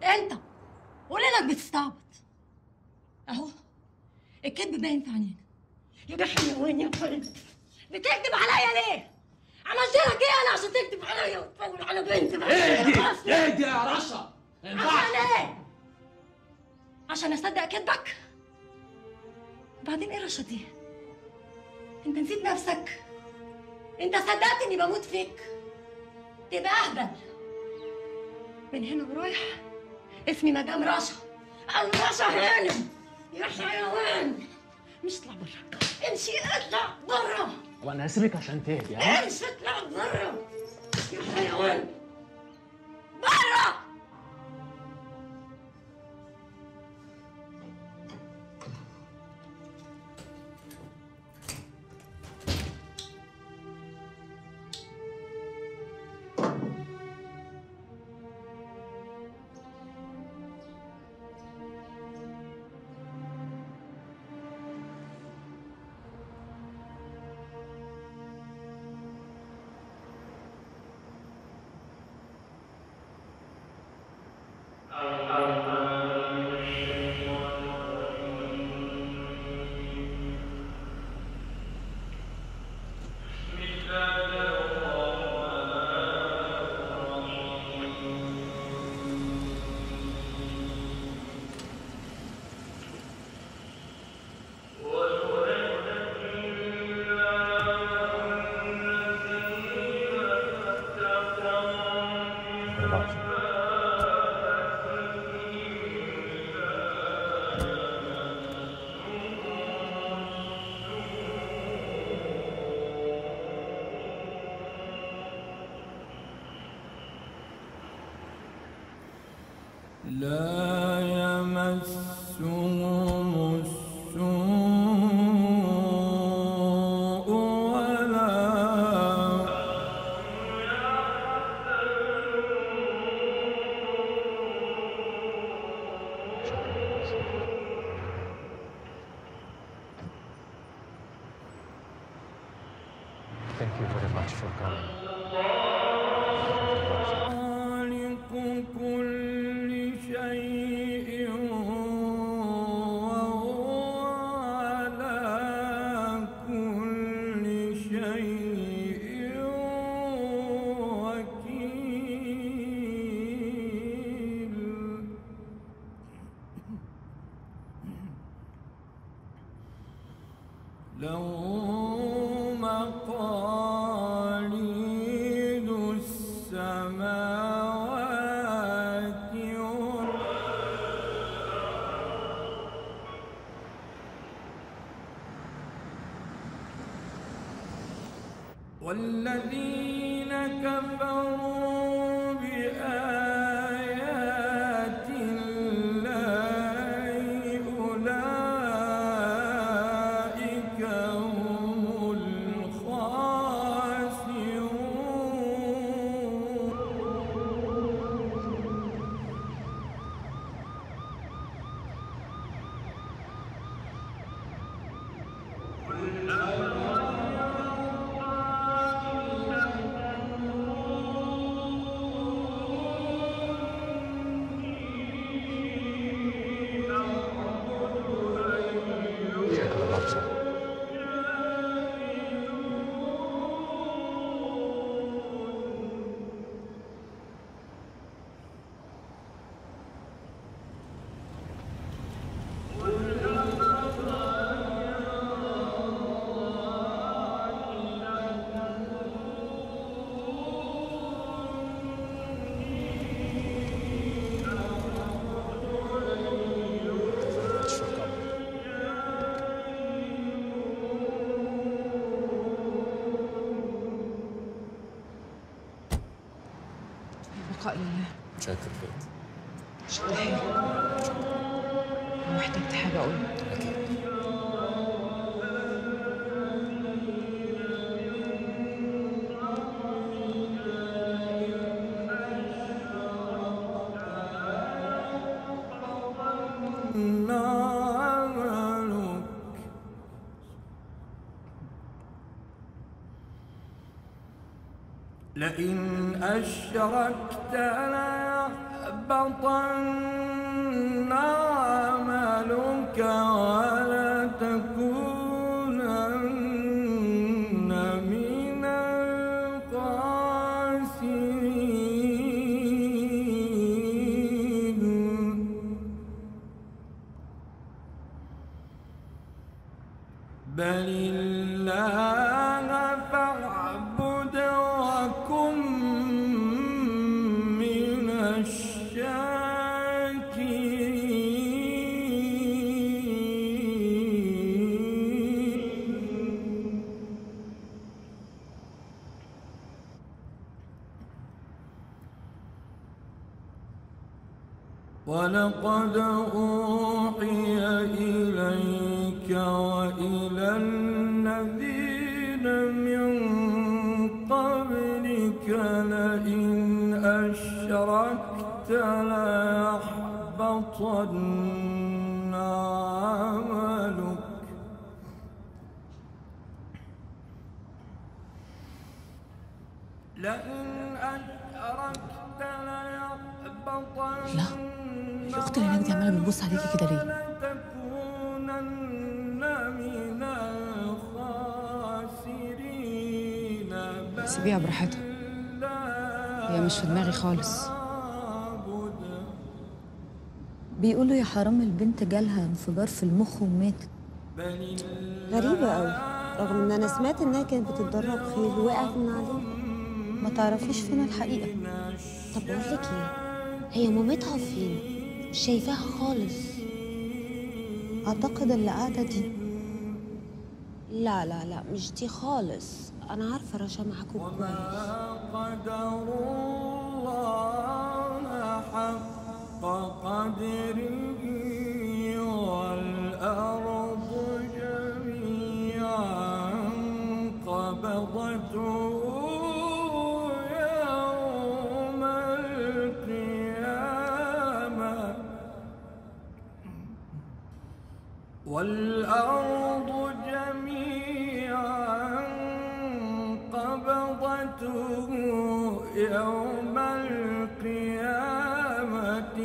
انت قول انك بتستعبط اهو الكذب باين في عينيك يا حيوان يا فرد بتكذب عليا ليه؟ عملت لك ايه انا عشان تكذب عليا وتفول على بنتي اهدي أصلاً؟ اهدي يا رشا ما ينفعش عشان ايه؟ عشان اصدق كذبك؟ وبعدين ايه رشا دي؟ انت نسيت نفسك؟ انت صدقت اني بموت فيك؟ تبقى اهبل من هنا ورايح اسمي مدام رشا او رشا هانم يا حيوان مش اطلع بره امشي اطلع بره وانا هسيبك عشان تهدي ها امشي اطلع بره يا حيوان بره لا يمسهم السوء ولا Thank you very much for coming. خالق كل شيء وهو على كل شيء وكيل له مقاليد السماوات والأرض والذين كفروا بآيات الله أولئك هم الخاسرون شكرا لابسة much for coming. البقاء لله شاكر جدا مش كل حاجة لو احتجت حاجة أقول أكيد عملك لئن أشركت يحبطن عملك ولا تكونن من الخاسرين بل الله فاعبد وكن من الشاكرين ولقد أوحي إليك وإلى الذين من قبلك لئن أشركت ليحبطن عملك لئن أشركت ليحبطن لا، الأخت اللي هناك دي عمالة بتبص عليكي كده ليه؟ لتكونن من الخاسرين بل سيبيها براحتها هي مش في دماغي خالص تعبد بيقولوا يا حرام البنت جالها انفجار في المخ وماتت بل غريبة قوي رغم ان انا سمعت انها كانت بتتدرب خيل ووقعت من عليه ما تعرفيش فين الحقيقة طب بقول لك ايه هي مامتها فين مش شايفاها خالص أعتقد اللي قاعدة دي لا لا لا مش دي خالص انا عارفه رشا معاكم كويس قدر الله حق قدره والأرض جميعا قبضته يوم القيامة والأرض جميعا قبضته يوم القيامة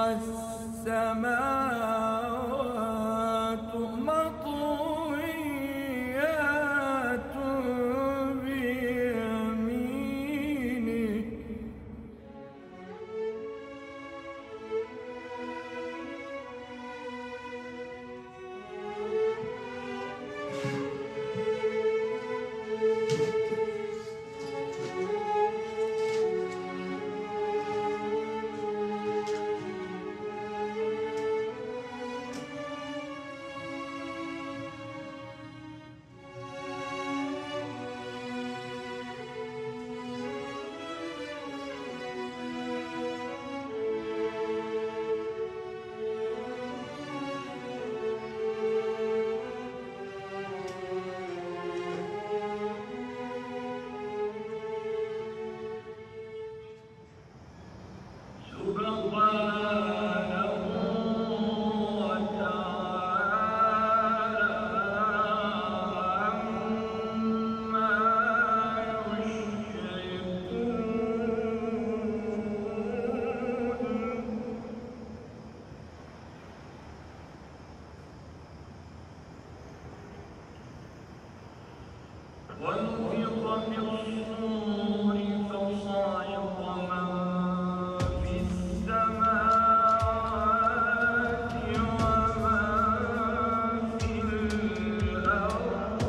والسماوات مطويات بيمينه ونفخ في الصور فصعق من في السماوات ومن في الأرض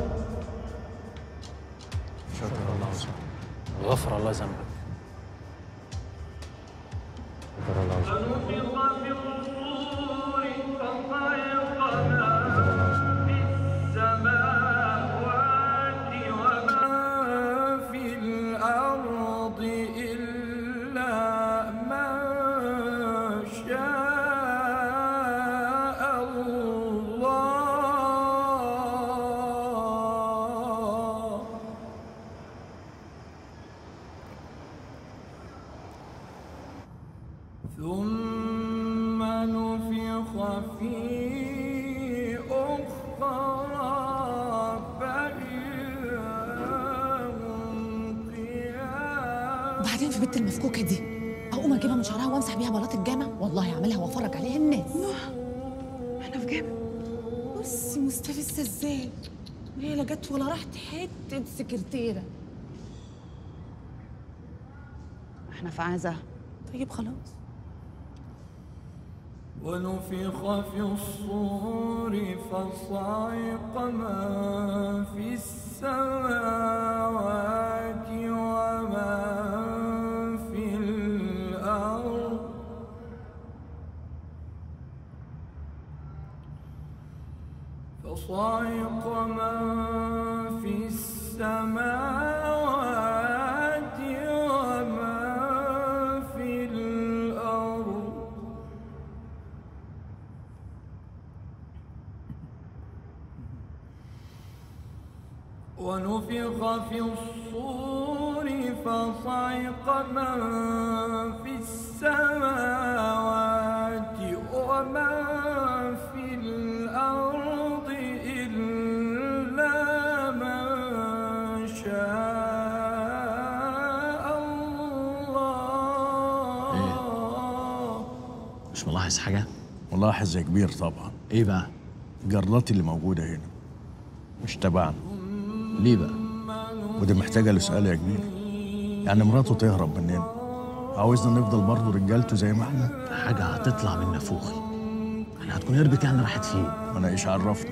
شكر الله غفر الله ذنبك شكر الله ونفخ في الصور فصعق من في السماوات ومن في الأرض إلا من شاء الله ثم نفخ فيه أخرى فإذا هم قيام وبعدين في بنت المفكوكة دي أو اقوم اجيبها من شعرها وامسح بيها بلاط الجامع والله اعملها وافرج عليها الناس احنا في جامع بصي مستفزه ازاي هي لا جت ولا راحت حته سكرتيره احنا في عزا طيب خلاص ونفخ في الصور فصعق من في السماوات ومن في الأرض فصعق من في السماوات ومن في الأرض ونفخ في الصور فصعق من في السماوات ومن في الأرض إلا من شاء الله مش ملاحظ حاجة؟ ملاحظ يا كبير طبعا ايه بقى؟ الجرات اللي موجودة هنا مش تبعنا ليه بقى؟ ودي محتاجة لسؤال يا كبير يعني مراته تهرب مننا عاوزنا نفضل برضه رجالته زي ما احنا حاجة هتطلع من نافوخي يعني هتكون هربت يعني راحت فين؟ ما انا ايش عرفني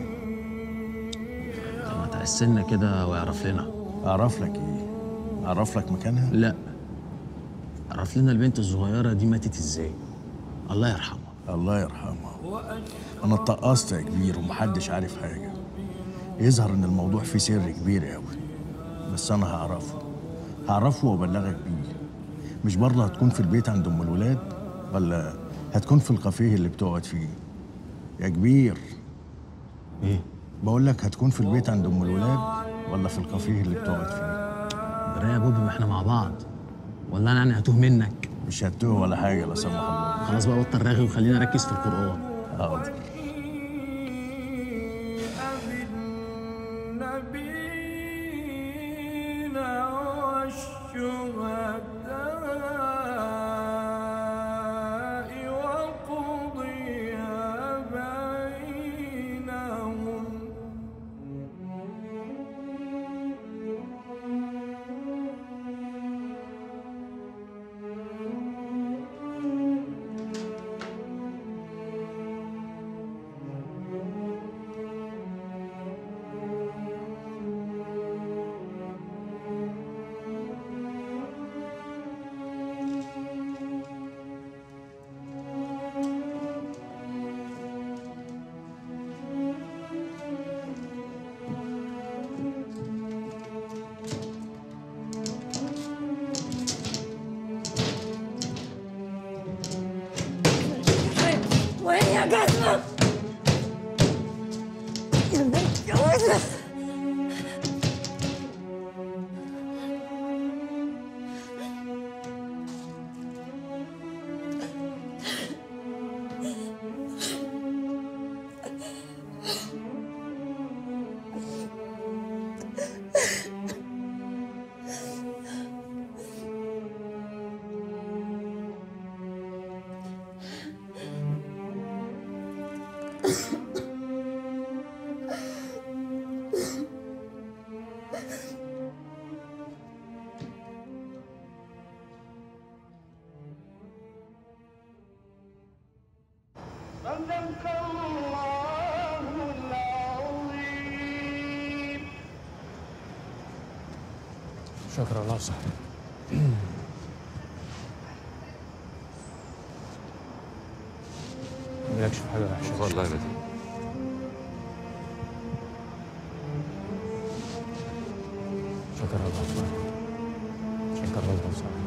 طب ما تقسلنا كده ويعرف لنا اعرف لك ايه اعرف لك مكانها لا عرف لنا البنت الصغيرة دي ماتت ازاي الله يرحمها الله يرحمها انا اتقصت يا كبير ومحدش عارف حاجة يظهر ان الموضوع فيه سر كبير قوي بس انا هعرفه هعرفه وابلغك بيه مش برضه هتكون في البيت عند ام الولاد ولا هتكون في الكافيه اللي بتقعد فيه يا كبير ايه؟ بقول لك هتكون في البيت عند ام الولاد ولا في الكافيه اللي بتقعد فيه جرايه يا بوبي ما احنا مع بعض ولا انا يعني هتوه منك مش هتوه ولا حاجه لا سمح الله خلاص بقى بطل رغي وخلينا نركز في القرآن حاضر بالنبيين والشهداء وقضي بينهم وين يا جزمة؟ يا بنت جوزها صدق الله العظيم شكرا الله صاحبي مالكش في حاجة وحشة والله لا شكرا الله صاحبي شكرا الله صاحبي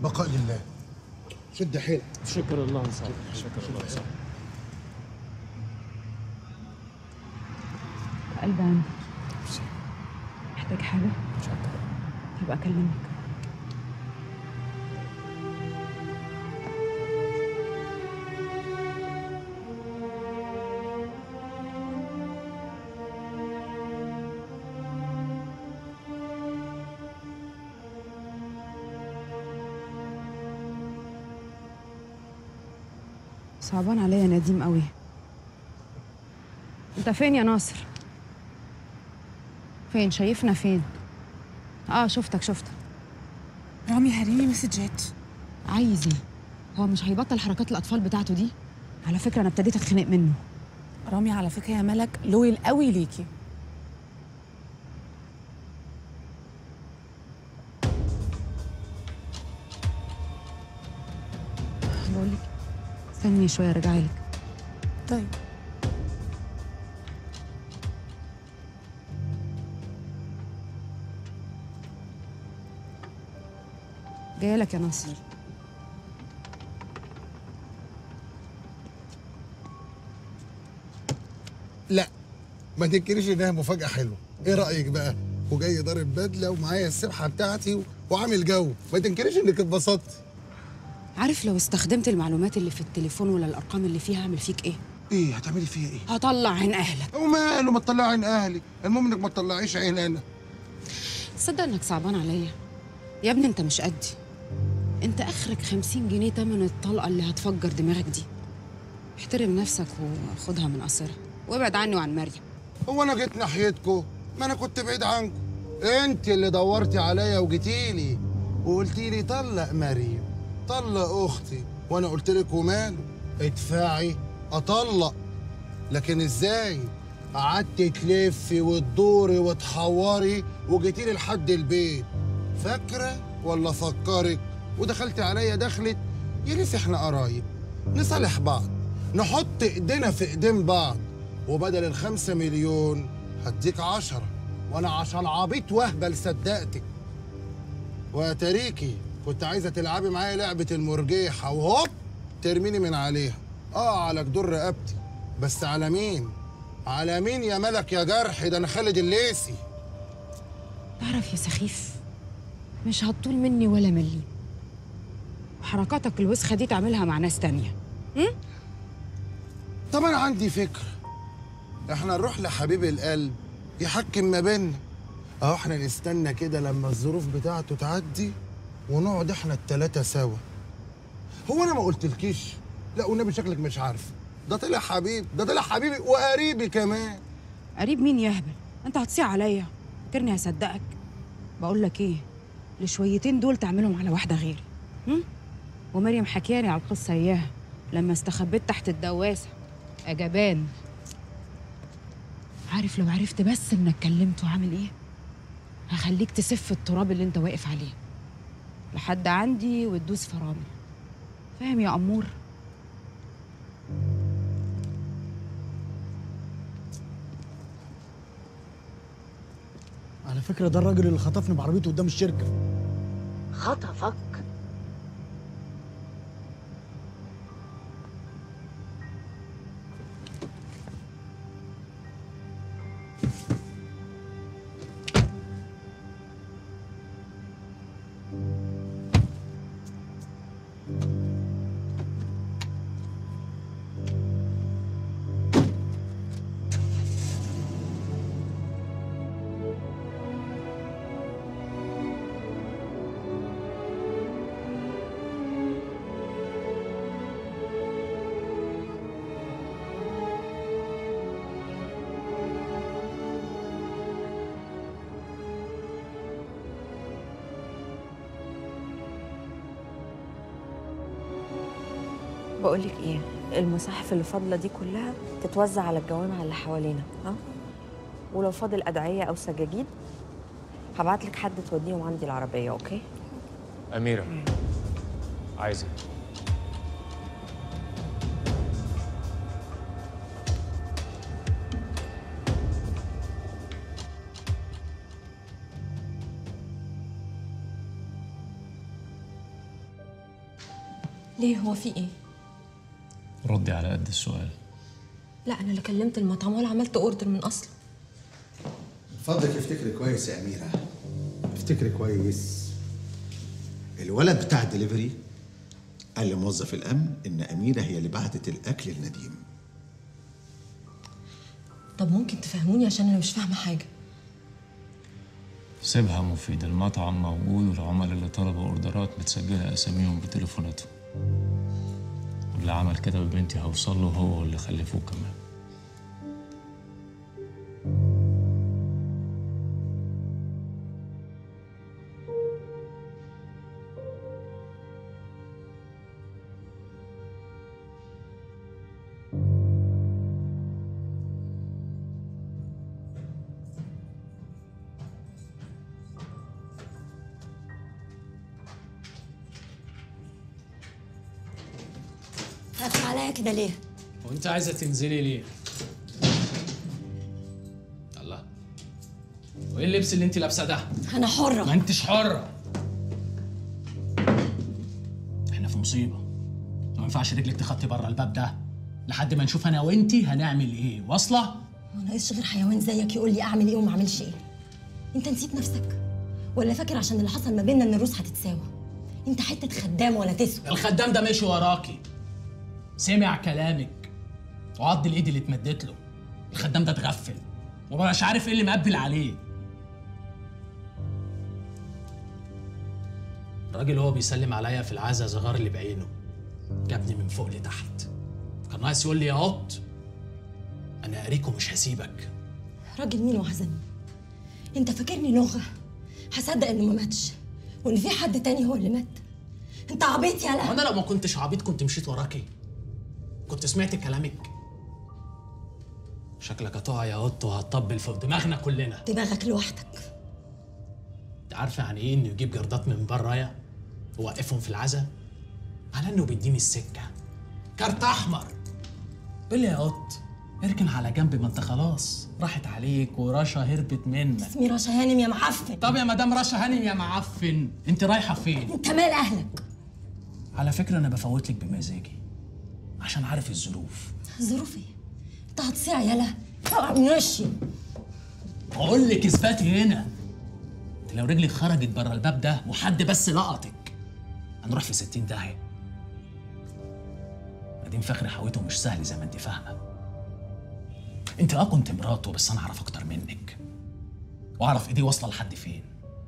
البقاء لله شد حيلك شكر الله يا صاحبي شكر الله يا صاحبي قلبي عندي محتاج حاجة؟ هبقى أكلمك صعبان عليا نديم قوي انت فين يا ناصر فين شايفنا فين اه شفتك شفتك رامي هريني مسجات عايز ايه هو مش هيبطل حركات الاطفال بتاعته دي على فكره انا ابتديت اتخنق منه رامي على فكره يا ملك لويل قوي ليكي بقول لك استني شويه ارجع لك طيب جايه لك يا ناصر لا ما تنكريش انها مفاجاه حلوه ايه رايك بقى وجاي ضارب بدله ومعايا السبحه بتاعتي و... وعامل جو ما تنكريش انك اتبسطت عارف لو استخدمت المعلومات اللي في التليفون ولا الارقام اللي فيها هعمل فيك ايه ايه هتعملي فيها ايه هطلع عين اهلك وماله ما تطلعي عين اهلي المهم انك ما تطلعيش عين انا تصدق انك صعبان عليا يا ابني انت مش قدي انت اخرك خمسين جنيه تمن الطلقه اللي هتفجر دماغك دي احترم نفسك وخدها من قصرها وابعد عني وعن مريم هو انا جيت ناحيتكم ما انا كنت بعيد عنكم انت اللي دورتي عليا وجيتيلي وقلتي لي طلق مريم طلق اختي وانا قلت لك وماله ادفعي اطلق لكن ازاي قعدت تلفي وتدوري وتحوري وجيتي لي لحد البيت فاكره ولا فكرك ودخلتي عليا دخلت يا ريت احنا قرايب نصالح بعض نحط ايدينا في ايدين بعض وبدل الخمسة مليون هديك عشرة وانا عشان عبيط وهبل صدقتك واتاريكي كنت عايزه تلعبي معايا لعبه المرجيحه وهوب ترميني من عليها اه على جدور رقبتي بس على مين على مين يا ملك يا جرح ده انا خالد الليسي تعرف يا سخيف مش هتطول مني ولا ملي وحركاتك الوسخه دي تعملها مع ناس تانية طب انا عندي فكره احنا نروح لحبيب القلب يحكم ما بيننا اهو احنا نستنى كده لما الظروف بتاعته تعدي ونقعد احنا التلاتة سوا هو انا ما قلتلكيش لا والنبي شكلك مش عارف ده طلع حبيب ده طلع حبيبي وقريبي كمان قريب مين يهبل انت هتصيع عليا فكرني هصدقك بقول لك ايه الشويتين دول تعملهم على واحده غيري هم؟ ومريم حكياني على القصه اياها لما استخبيت تحت الدواسه يا جبان عارف لو عرفت بس انك كلمت وعامل ايه هخليك تسف التراب اللي انت واقف عليه لحد عندي وتدوس فرامل فاهم يا امور على فكرة ده الراجل اللي خطفني بعربيته قدام الشركة خطفك بقولك ايه المصاحف اللي فاضله دي كلها تتوزع على الجوامع اللي حوالينا ها ولو فاضل ادعيه او سجاجيد هبعت لك حد توديهم عندي العربيه اوكي أميرة عايزة ليه هو في ايه ردي على قد السؤال لا انا لا كلمت المطعم ولا عملت اوردر من اصله فضلك افتكري كويس يا أميرة افتكري كويس الولد بتاع الدليفري قال لموظف الأمن إن أميرة هي اللي بعتت الأكل لنديم طب ممكن تفهموني عشان انا مش فاهمه حاجه سيبها مفيد المطعم موجود والعملاء اللي طلبوا اوردرات متسجلة اساميهم بتليفوناتهم واللي عمل كده ببنتي هوصل له هو واللي خلفوه كمان قافل عليا كده ليه؟ وانت عايزة تنزلي ليه؟ الله وايه اللبس اللي انت لابسه ده؟ انا حره ما انتش حرة احنا في مصيبة ما ينفعش رجلك تخطي بره الباب ده لحد ما نشوف انا وانتي هنعمل ايه واصلة؟ ما ناقصش غير حيوان زيك يقول لي اعمل ايه وما اعملش ايه انت نسيت نفسك ولا فاكر عشان اللي حصل ما بيننا ان الروس هتتساوى انت حته خدام ولا تسوى الخدام ده ماشي وراكي سمع كلامك وعض الايد اللي اتمدت له الخدام ده اتغفل ومبقاش عارف ايه اللي مقبل عليه الراجل هو بيسلم عليا في العزا صغار اللي بعينه جابني من فوق لتحت كان ناقص يقول لي يا قط انا قاريك ومش هسيبك راجل مين وعزمني انت فاكرني لغه هصدق انه ما ماتش وان في حد تاني هو اللي مات انت عبيط يالا وانا لو ما كنتش عبيط كنت مشيت وراكي كنت سمعت كلامك شكلك هتقع يا قط وهتطبل فوق دماغنا كلنا دماغك لوحدك انت عارفه يعني ايه انه يجيب جردات من برايا ووقفهم في العزا على انه بيديني السكه كارت احمر قول لي يا قط اركن على جنب ما انت خلاص راحت عليك ورشا هربت منك اسمي رشا هانم يا معفن طب يا مدام رشا هانم يا معفن انت رايحه فين انت مال اهلك على فكره انا بفوت لك بمزاجي عشان عارف الظروف ظروفي انت هتصيع يالا اوعى من وشي بقول لك اثباتي هنا انت لو رجلك خرجت بره الباب ده وحد بس لقطك هنروح في 60 داهيه نديم فخري حويته مش سهل زي ما انت فاهمه انت اه كنت مراته بس انا اعرف اكتر منك واعرف ايدي واصله لحد فين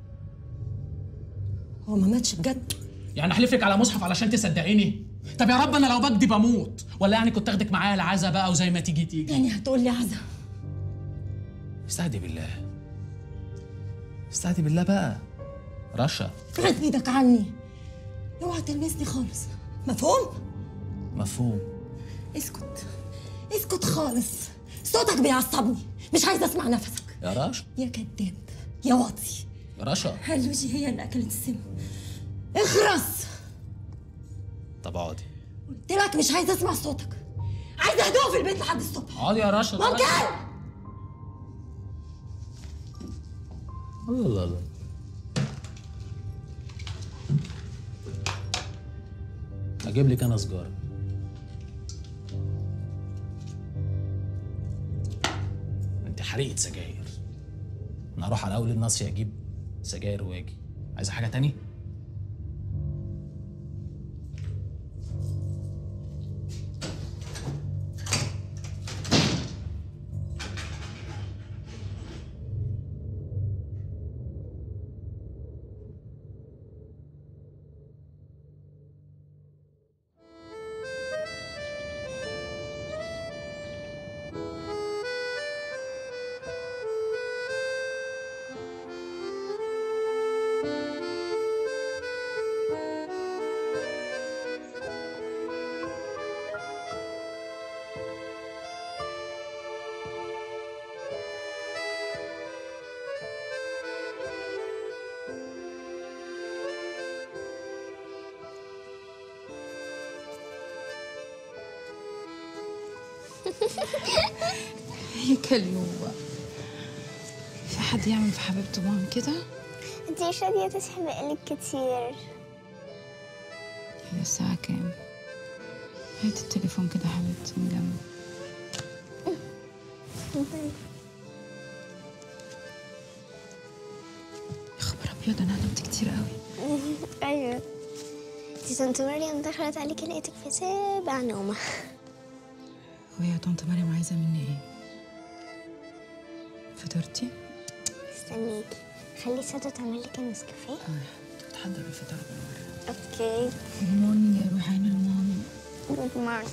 هو ما ماتش بجد يعني احلف لك على مصحف علشان تصدقيني طب يا رب انا لو بكدب اموت ولا يعني كنت اخدك معايا العزا بقى وزي ما تيجي تيجي يعني هتقول لي عزا استهدي بالله استهدي بالله بقى رشا ابعد ايدك عني اوعى تلمسني خالص مفهوم مفهوم اسكت اسكت خالص صوتك بيعصبني مش عايزه اسمع نفسك يا رشا يا كذاب يا واطي يا رشا هلوجي هي اللي اكلت السم اخرس طب اقعدي قلت لك مش عايزه اسمع صوتك عايزه هدوء في البيت لحد الصبح اقعدي يا رشا ممكن الله الله الله اجيب لك انا سجاره انت حريقه سجاير انا اروح على اول الناصيه اجيب سجاير واجي عايزه حاجه تاني يا كليوبة في حد يعمل في حبيبته مام كده انتي مش راضية تسحبي لك كتير هي الساعة كام؟ هات التليفون كده يا حبيبتي من جنب يا خبر ابيض انا نمت كتير قوي ايوه دي طنط مريم دخلت عليكي لقيتك في سابع نومة وهي يا طنط مريم عايزة مني ايه؟ فطرتي؟ استنيكي خلي سادة تعمل لك النسكافيه تتحضر الفطار بالورق اوكي جود مورنينج يا روحين الماما جود مورنينج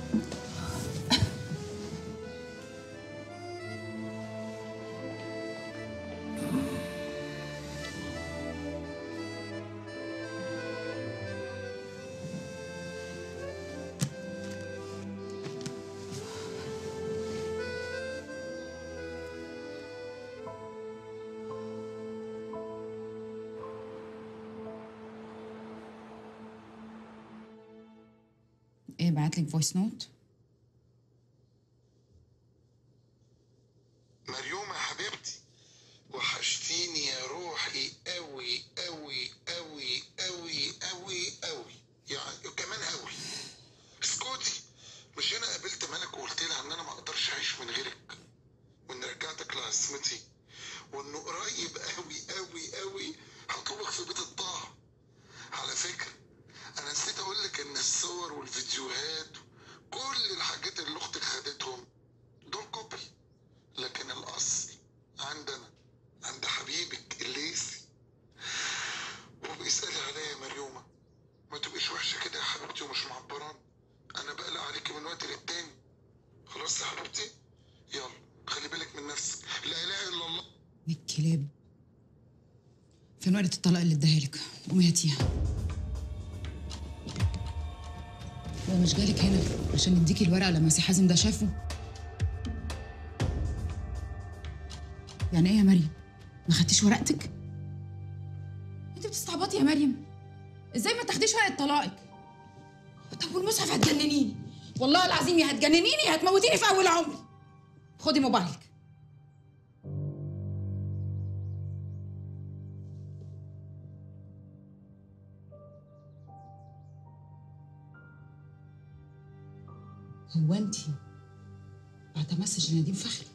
ايه بعتلك فويس نوت؟ مريوم يا حبيبتي وحشتيني يا روحي قوي قوي قوي قوي قوي قوي يعني كمان قوي اسكتي مش انا قابلت ملك وقلت لها ان انا ما اقدرش اعيش من غيرك وان رجعتك لعصمتي وانه قريب قوي قوي قوي هطلبك في بيت الطاعه على فكره انا نسيت اقول لك ان الصور والفيديوهات كل الحاجات اللي اختك خدتهم دول كوبي لكن الاصل عندنا عند حبيبك الليثي وبيسألي عليا يا مريومة ما تبقيش وحشة كده يا حبيبتي ومش معبران أنا بقلق عليكي من وقت للتاني خلاص يا حبيبتي يلا خلي بالك من نفسك لا إله إلا الله الكلاب فين ورقة الطلاق اللي اداها لك؟ قومي هاتيها هو مش جالك هنا عشان يديكي الورقة لما سي حازم ده شافه؟ يعني ايه يا مريم؟ ما خدتيش ورقتك؟ انت بتستعبطي يا مريم ازاي ما تاخديش ورقة طلاقك؟ طب والمصحف هتجننيني والله العظيم يا هتجننيني يا هتموتيني في اول عمري خدي موبايلك هو انت بعد مسج نديم فخري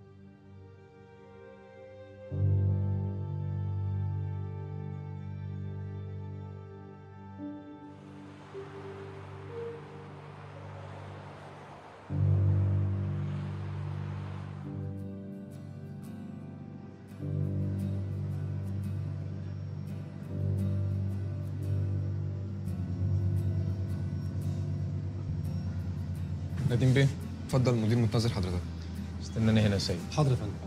نديم بيه اتفضل المدير منتظر حضرتك استناني هنا يا سيد حاضر يا فندم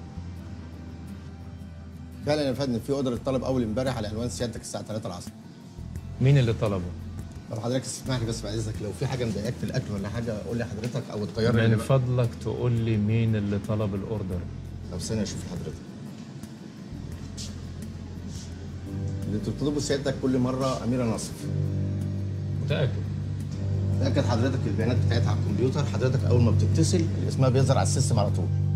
فعلا يا فندم في اوردر اتطلب اول امبارح على عنوان سيادتك الساعه 3 العصر مين اللي طلبه؟ طب حضرتك تسمح لي بس بعد اذنك لو في حاجه مضايقاك في الاكل ولا حاجه قول لي حضرتك او تغير لي من اللي- فضلك تقول لي مين اللي طلب الاوردر طب ثانيه اشوف حضرتك اللي بتطلبه سيادتك كل مره اميره نصر متاكد تاكد حضرتك البيانات بتاعتها على الكمبيوتر حضرتك اول ما بتتصل اسمها بيظهر على السيستم على طول